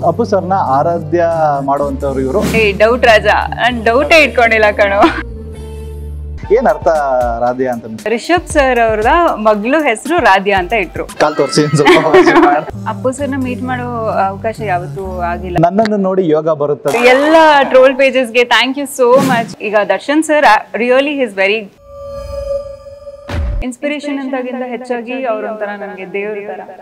ಅಪ್ಪು ಸರ್ನ ಆರಾಧ್ಯ ಮಾಡುವಂತವ್ರು ಇವರು ಏ ಡೌಟ್ ರಾಜ ನಾನ್ ಡೌಟೇ ಇಟ್ಕೊಂಡಿಲ್ಲ ಕಣೋ ಏನ್ ಅರ್ಥ ರಾಧ್ಯ ಅಂತ ರಿಷಬ್ ಸರ್ ಅವ್ರದ ಮಗಳು ಹೆಸರು ರಾಧ್ಯ ಅಂತ ಇಟ್ರು ಕಾಲ್ ತೋರಿಸಿ ಸ್ವಲ್ಪ ಅಪ್ಪು ಸರ್ನ ಮೀಟ್ ಮಾಡೋ ಅವಕಾಶ ಯಾವತ್ತೂ ಆಗಿಲ್ಲ ನನ್ನನ್ನು ನೋಡಿ ಯೋಗ ಬರುತ್ತದೆ ಎಲ್ಲ ಟ್ರೋಲ್ ಪೇಜಸ್ಗೆ ಥ್ಯಾಂಕ್ ಯು ಸೋ ಮಚ್ ಈಗ Darshan sir really his very inspiration ಅಂತಾಗಿಂತ ಹೆಚ್ಚಾಗಿ ಅವ್ರೊಂಥರ ನನಗೆ ದೇವ್ರ ತರ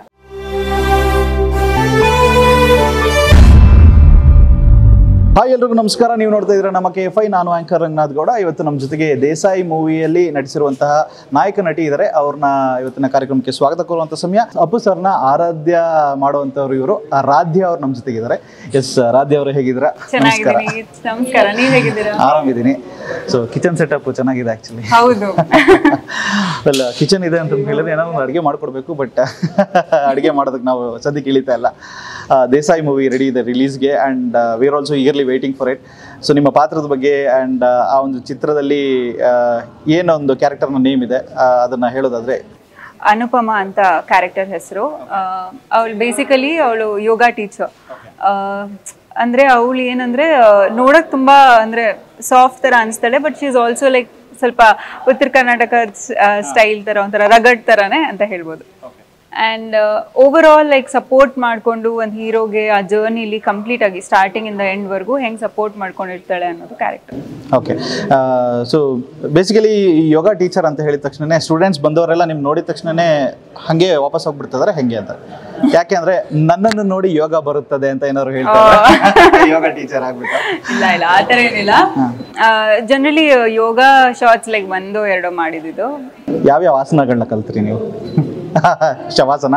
ಹಾಯ್ ಎಲ್ರಿಗೂ ನಮಸ್ಕಾರ ನೀವು ನೋಡ್ತಾ ಇದ್ರೆ ನಮ್ಮ ಕೆ ಎಫ್ ಐ ನಾನು ಆಂಕರ್ ರಂಗನಾಥ್ ಗೌಡ ಇವತ್ತು ನಮ್ಮ ಜೊತೆಗೆ ದೇಸಾಯಿ ಮೂವಿಯಲ್ಲಿ ನಟಿಸಿರುವಂತಹ ನಾಯಕ ನಟಿ ಇದ್ದಾರೆ ಅವ್ರನ್ನ ಇವತ್ತಿನ ಕಾರ್ಯಕ್ರಮಕ್ಕೆ ಸ್ವಾಗತ ಕೋರುವಂತ ಸಮಯ ಅಪ್ಪು ಸರ್ನ ಆರಾಧ್ಯ ಮಾಡುವಂತವ್ರು ಇವರು ರಾಧ್ಯ ಅವ್ರು ನಮ್ಮ ಜೊತೆಗಿದ್ದಾರೆ ಎಸ್ ರಾಧ್ಯ ಅವರು ಹೇಗಿದ್ದೀರಾ ನಮಸ್ಕಾರ ಚೆನ್ನಾಗಿದ್ದೀನಿ ನಮಸ್ಕಾರ ನೀವ್ ಹೇಗಿದ್ದೀರಾ ಆರಾಮಿದ್ದೀನಿ ಸೊ ಕಿಚನ್ ಸೆಟಪ್ ಚೆನ್ನಾಗಿದೆ ಆಕ್ಚುಲಿ ಹೌದು ಅಲ್ಲ ಕಿಚನ್ ಇದೆ ಅಂತ ಹೇಳಿದ್ರೆ ಏನೋ ಒಂದು ಅಡುಗೆ ಮಾಡ್ಕೊಡ್ಬೇಕು ಬಟ್ ಅಡುಗೆ ಮಾಡೋದಕ್ಕೆ ನಾವು ಸದ್ಯಕ್ಕೆ ಇಳಿತಾ ಇಲ್ಲ ಆ, ದೇಸಾಯಿ ಮೂವಿ ರೆಡಿ ಇದೆ ರಿಲೀಸ್ಗೆ and we are also eagerly waiting for it so ನಿಮ್ಮ ಪಾತ್ರದ ಬಗ್ಗೆ ಆ್ಯಂಡ್ ಆ ಒಂದು ಚಿತ್ರದಲ್ಲಿ ಆ, ಏನೊಂದು ಕ್ಯಾರೆಕ್ಟರ್ನ ನೇಮ್ ಇದೆ ಆ, ಅದನ್ನ ಹೇಳೋದಾದ್ರೆ ಅನುಪಮ ಅಂತ ಕ್ಯಾರೆಕ್ಟರ್ ಹೆಸರು ಅವಳು ಬೇಸಿಕಲಿ ಅವಳು ಯೋಗ ಟೀಚರ್ ಅಂದ್ರೆ ಅವಳು ಏನಂದ್ರೆ ಆ, ನೋಡಕ್ ತುಂಬಾ ಅಂದ್ರೆ ಸಾಫ್ಟ್ ತರ ಅನ್ಸ್ತಾಳೆ but she is also like ಸ್ವಲ್ಪ ಉತ್ತರ ಕರ್ನಾಟಕ ಸ್ಟೈಲ್ ತರ ಒಂಥರ ರಗಡ್ ತರಾನೇ ಅಂತ ಹೇಳ್ಬೋದು and over all like support ಮಾಡಿಕೊಂಡು ಒಂದು ಹೀರೋಗೆ ಆ ಜರ್ನಿಲಿ ಕಂಪ್ಲೀಟ್ ಆಗಿ ಸ್ಟಾರ್ಟಿಂಗ್ ಇಂದ ಎಂಡ್ ವರ್ಗೂ ಹೆಂಗೆ ಸಪೋರ್ಟ್ ಮಾಡ್ಕೊಂಡಿರ್ತಾಳೆ ಅನ್ನೋದು character okay so basically yoga teacher ಅಂತ ಹೇಳಿದ ತಕ್ಷಣನೇ ಸ್ಟೂಡೆಂಟ್ಸ್ ಬಂದವರೆಲ್ಲ ನಿಮ್ ನೋಡಿದ ತಕ್ಷಣನೇ ಹಾಗೆ ವಾಪಸ್ ಹೋಗ್ಬಿಡ್ತಿದಾರೆ ಹೆಂಗೆ ಅಂತ ಯಾಕೆ ಅಂದ್ರೆ ನನ್ನನ್ನು ನೋಡಿ ಯೋಗ ಬರುತ್ತದೆ ಅಂತ ಏನಾದ್ರು ಹೇಳ್ತಾರೆ ಯೋಗ ಟೀಚರ್ ಆಗ್ಬಿಟ್ಟು ಇಲ್ಲ ಇಲ್ಲ ಆ ಥರ ಏನಿಲ್ಲ ಜನರಲಿ ಯೋಗ ಶಾರ್ಟ್ಸ್ ಲೈಕ್ ಒಂದೋ ಎರಡೋ ಮಾಡಿದ್ದು ಯಾವ್ಯಾವ ಆಸನಗಳನ್ನ ಕಲ್ತ್ರಿ ನೀವು ಶವಾಸನ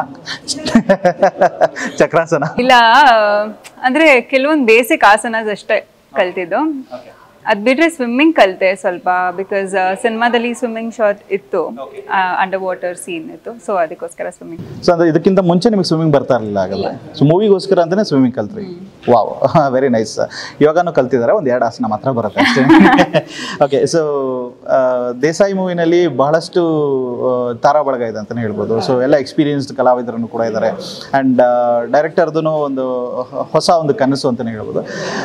ಚಕ್ರಾಸನ ಇಲ್ಲ ಅಂದ್ರೆ ಕೆಲವೊಂದು ಬೇಸಿಕ್ ಆಸನಸ್ ಅಷ್ಟೇ ಕಲ್ತಿದ್ದು ಅದ್ ಬಿಟ್ರೆ ಸ್ವಿಮ್ಮಿಂಗ್ ಕಲ್ತೆ ಸ್ವಲ್ಪ ಬಿಕಾಸ್ ಸಿನಿಮಾದಲ್ಲಿ ಸ್ವಿಮ್ಮಿಂಗ್ ಶಾಟ್ ಇತ್ತು ಅಂಡರ್ ವಾಟರ್ ಸೀನ್ ಇತ್ತು ಸೊ ಅದಕ್ಕೋಸ್ಕರ ಸ್ವಿಮ್ಮಿಂಗ್ ಸೊ ಅಂದ್ರೆ ಇದಕ್ಕಿಂತ ಮುಂಚೆ ನಿಮಗೆ ಸ್ವಿಮ್ಮಿಂಗ್ ಬರ್ತಾ ಇರಲಿಲ್ಲ ಆಗಲ್ಲ ಸೊ ಮೂವಿಗೋಸ್ಕರ ಅಂತಾನೆ ಸ್ವಿಮ್ಮಿಂಗ್ ಕಲ್ತ್ರಿ ವಾವ್ ವೆರಿ ನೈಸ್ ಯೋಗಾನು ಕಲ್ತಿದ್ದಾರೆ ಒಂದು ಎರಡು ಆಸನ ಮಾತ್ರ ಬರುತ್ತೆ ಅಷ್ಟೇ ಓಕೆ ಸೊ ದೇಸಾಯಿ ಮೂವಿನಲ್ಲಿ ಬಹಳಷ್ಟು ಆ, ತಾರಾ ಬಳಗ ಇದೆ ಅಂತಲೇ ಹೇಳ್ಬೋದು ಸೊ ಎಲ್ಲ ಎಕ್ಸ್ಪೀರಿಯನ್ಸ್ಡ್ ಕಲಾವಿದರನ್ನು ಕೂಡ ಇದ್ದಾರೆ ಆ್ಯಂಡ್ ಡೈರೆಕ್ಟರ್ದು ಒಂದು ಹೊಸ ಒಂದು ಕನಸು ಅಂತಲೇ ಹೇಳ್ಬೋದು